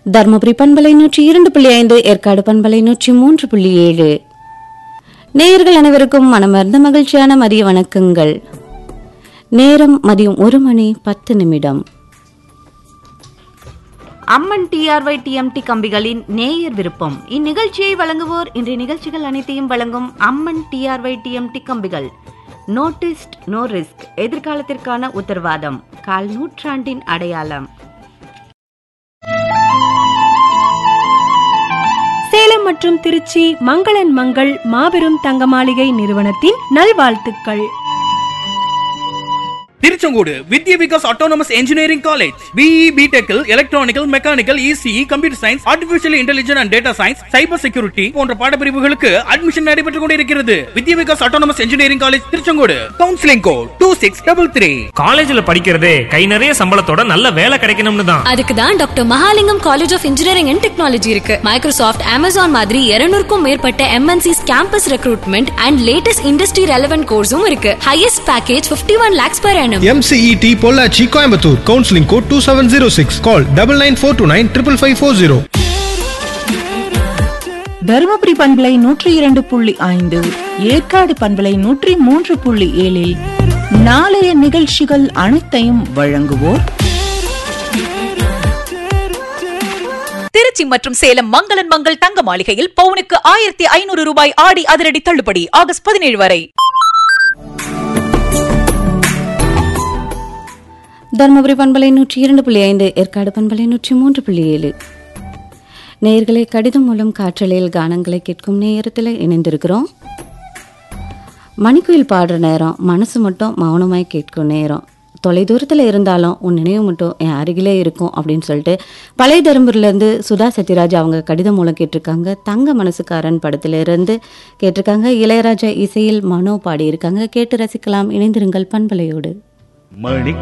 தருமபுரி பண்பலை நூற்றி இரண்டு புள்ளி ஐந்து ஏற்காடு பண்பலை நூற்றி மூன்று புள்ளி ஏழு நேயர்கள் அனைவருக்கும் மனமார்ந்த மகிழ்ச்சியான மதிய வணக்கங்கள் நேரம் மதியம் ஒரு மணி பத்து நிமிடம் அம்மன் டிஆர்ஒய் டிஎம்டி கம்பிகளின் நேயர் விருப்பம் இந்நிகழ்ச்சியை வழங்குவோர் இன்றைய நிகழ்ச்சிகள் அனைத்தையும் வழங்கும் அம்மன் டிஆர்ஒய் டிஎம்டி கம்பிகள் நோட்டிஸ்ட் நோ ரிஸ்க் எதிர்காலத்திற்கான உத்தரவாதம் கால் நூற்றாண்டின் அடையாளம் சேலம் மற்றும் திருச்சி மங்களன் மங்கள் மாபெரும் தங்க மாளிகை நிறுவனத்தின் நல்வாழ்த்துக்கள் Tiruchengode Vidya Vikas autonomous engineering college BE பிடெக்கில் electronical mechanical ECE computer science artificial intelligence and data science cyber security போன்ற பாடப்பிரிவுகளுக்கு அட்மிஷன் நடைபெற்றுக் கொண்டிருக்கிறது Vidya Vikas autonomous engineering college Tiruchengode counselling code two six double three காலேஜ்ல படிக்கிறதே கை நிறைய சம்பளத்தோட நல்ல வேலை கிடைக்கணும்னு தான் அதுக்கு தான் doctor Mahalingam college of engineering and technology இருக்கு மைக்ரோசாஃப்ட் அமேசான் மாதிரி 200 மேற்பட்ட MNCs campus recruitment and latest industry relevant கோர்ஸும் இருக்கு highest package 51 one lakhs per annum MCET Pollachi Coimbatore counselling code two seven zero six call double nine four two nine triple five four zero Dharmapuri பண்பலை நூற்றி இரண்டு புள்ளி ஐந்து ஏற்காடு பண்பலை நூற்றி மூன்று புள்ளி ஏழில் நாளைய நிகழ்ச்சிகள் அனைத்தையும் வழங்குவோர் திருச்சி மற்றும் சேலம் மங்களன் மங்கள் தங்க மாளிகையில் பவுனுக்கு ஆயிரத்தி ஐநூறு ரூபாய் ஆடி அதிரடி தள்ளுபடி ஆகஸ்ட் பதினேழு வரை தருமபுரி பண்பலை நூற்றி இரண்டு புள்ளி ஐந்து ஏற்காடு பண்பலை நூற்றி மூன்று புள்ளி ஏழு நேயர்களை கடிதம் மூலம் காற்றலையில் கானங்களை கேட்கும் நேரத்தில் இணைந்திருக்கிறோம் மணிக்குயில் பாடுற நேரம் மனசு மட்டும் மௌனமாய் கேட்கும் நேரம் தொலைதூரத்தில் இருந்தாலும் உன் நினைவு மட்டும் என் அருகிலே இருக்கும் அப்படின்னு சொல்லிட்டு பழைய தருமபுரியிலேருந்து சுதா சத்யராஜ் அவங்க கடிதம் மூலம் கேட்டிருக்காங்க தங்க மனசுக்காரன் படத்திலிருந்து கேட்டிருக்காங்க இளையராஜா இசையில் மனோ பாடியிருக்காங்க கேட்டு ரசிக்கலாம் இணைந்திருங்கள் பண்பலையோடு மணி